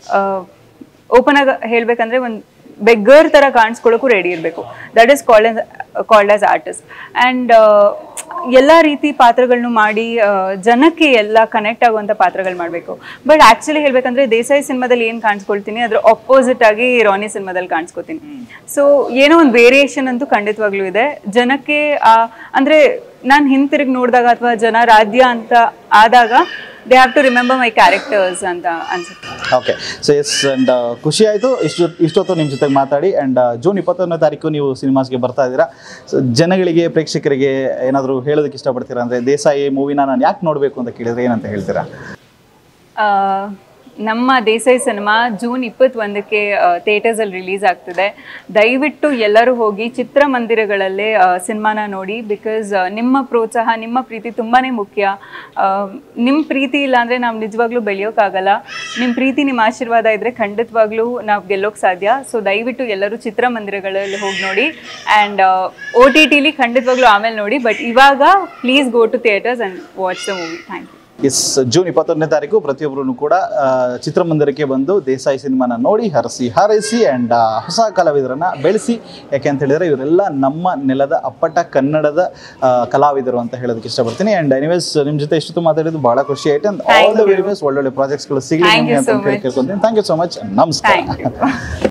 ಓಪನ್ ಆಗಿ ಹೇಳ್ಬೇಕಂದ್ರೆ ಒಂದು ಬೆಗ್ಗರ್ ಥರ ಕಾಣಿಸ್ಕೊಳ್ಳೋಕ್ಕೂ ರೆಡಿ ಇರಬೇಕು that is called as called as artist and ಎಲ್ಲ ರೀತಿ ಪಾತ್ರಗಳನ್ನು ಮಾಡಿ ಆ, ಜನಕ್ಕೆ ಎಲ್ಲ ಕನೆಕ್ಟ್ ಆಗುವಂಥ ಪಾತ್ರಗಳು ಮಾಡಬೇಕು ಬಟ್ ಆ್ಯಕ್ಚುಲಿ ಹೇಳ್ಬೇಕಂದ್ರೆ ದೇಸಾಯಿ ಸಿನಿಮಾದಲ್ಲಿ ಏನು ಕಾಣಿಸ್ಕೊಳ್ತೀನಿ ಅದ್ರ ಆಪೋಸಿಟ್ ಆಗಿ ರಾನಿ ಸಿನಿಮಾದಲ್ಲಿ ಕಾಣಿಸ್ಕೊತೀನಿ ಸೊ ಏನೋ ಒಂದು ವೇರಿಯೇಷನ್ ಅಂತೂ ಖಂಡಿತವಾಗ್ಲೂ ಇದೆ ಜನಕ್ಕೆ ಆ, ಅಂದ್ರೆ ನಾನು ಹಿಂತಿರುಗಿ ನೋಡಿದಾಗ ಅಥವಾ ಜನ ರಾಧ್ಯ ಅಂತ ಆದಾಗ they have to remember my characters ಅಂತ ಅನ್ಸುತ್ತೆ ಓಕೆ ಸೊ ಎಸ್ ಆ್ಯಂಡ್ ಖುಷಿ ಆಯಿತು ಇಷ್ಟು ಇಷ್ಟೊತ್ತು ನಿಮ್ಮ ಜೊತೆಗೆ ಮಾತಾಡಿ ಆ್ಯಂಡ್ ಜೂನ್ ಇಪ್ಪತ್ತೊಂದನೇ ತಾರೀಕು ನೀವು ಸಿನಿಮಾಸ್ಗೆ ಬರ್ತಾ ಇದ್ದೀರಾ ಸೊ ಜನಗಳಿಗೆ ಪ್ರೇಕ್ಷಕರಿಗೆ ಏನಾದರೂ ಹೇಳೋದಕ್ಕೆ ಇಷ್ಟಪಡ್ತೀರಾ ಅಂದರೆ ದೇಸಾಯಿ ಮೂವಿನ ನಾನು ಯಾಕೆ ನೋಡಬೇಕು ಅಂತ ಕೇಳಿದ್ರೆ ಏನಂತ ಹೇಳ್ತೀರಾ ಆ, ನಮ್ಮ ದೇಸಾಯಿ ಸಿನಿಮಾ ಜೂನ್ ಇಪ್ಪತ್ತೊಂದಕ್ಕೆ ಥಿಯೇಟರ್ಸಲ್ಲಿ ರಿಲೀಸ್ ಆಗ್ತಿದೆ ದಯವಿಟ್ಟು ಎಲ್ಲರೂ ಹೋಗಿ ಚಿತ್ರಮಂದಿರಗಳಲ್ಲೇ ಆ, ಸಿನಿಮಾನ ನೋಡಿ ಬಿಕಾಸ್ ನಿಮ್ಮ ಪ್ರೋತ್ಸಾಹ ನಿಮ್ಮ ಪ್ರೀತಿ ತುಂಬಾ ಮುಖ್ಯ ಆ, ನಿಮ್ಮ ಪ್ರೀತಿ ಇಲ್ಲ ಅಂದರೆ ನಾವು ನಿಜವಾಗ್ಲೂ ಬೆಳೆಯೋಕ್ಕಾಗಲ್ಲ ನಿಮ್ಮ ಪ್ರೀತಿ ನಿಮ್ಮ ಆಶೀರ್ವಾದ ಇದ್ದರೆ ಖಂಡಿತವಾಗ್ಲೂ ನಾವು ಗೆಲ್ಲೋಕ್ಕೆ ಸಾಧ್ಯ ಸೊ ದಯವಿಟ್ಟು ಎಲ್ಲರೂ ಚಿತ್ರಮಂದಿರಗಳಲ್ಲಿ ಹೋಗಿ ನೋಡಿ ಆ್ಯಂಡ್ ಓ ಟಿ ಟಿಲಿ ಖಂಡಿತವಾಗ್ಲೂ ಆಮೇಲೆ ನೋಡಿ ಬಟ್ ಇವಾಗ please go to theatres and watch the movie thank you yes June ಇಪ್ಪತ್ತೊಂದನೇ ತಾರೀಕು ಪ್ರತಿಯೊಬ್ಬರೂ ಕೂಡ ಆ, ಚಿತ್ರಮಂದಿರಕ್ಕೆ ಬಂದು ದೇಸಾಯಿ ಸಿನಿಮಾನ ನೋಡಿ ಹರಸಿ ಹಾರೈಸಿ ಆ್ಯಂಡ್ ಹೊಸ ಕಲಾವಿದರನ್ನ ಬೆಳೆಸಿ ಯಾಕೆ ಅಂತ ಹೇಳಿದ್ರೆ ಇವರೆಲ್ಲ ನಮ್ಮ ನೆಲದ ಅಪ್ಪಟ ಕನ್ನಡದ ಆ, ಕಲಾವಿದರು ಅಂತ ಹೇಳೋದಕ್ಕೆ ಇಷ್ಟಪಡ್ತೀನಿ ಆ್ಯಂಡ್ ಎನಿವೇಸ್ ನಿಮ್ಮ ಜೊತೆ ಇಷ್ಟು ಮಾತಾಡಿದ್ದು ಬಹಳ ಖುಷಿ ಆಯ್ತು and all the very best ಒಳ್ಳೊಳ್ಳೆ ಪ್ರಾಜೆಕ್ಟ್ಸ್ಗಳು ಸಿಗಲಿ Thank ನಿಮಗೆ you ಅಂತ so ಹೇಳಿ much. ಕೇಳ್ಕೊಂತೀನಿ ಥ್ಯಾಂಕ್ ಯು ಸೊ ಮಚ್ ನಮಸ್ಕಾರ ಥ್ಯಾಂಕ್ ಯು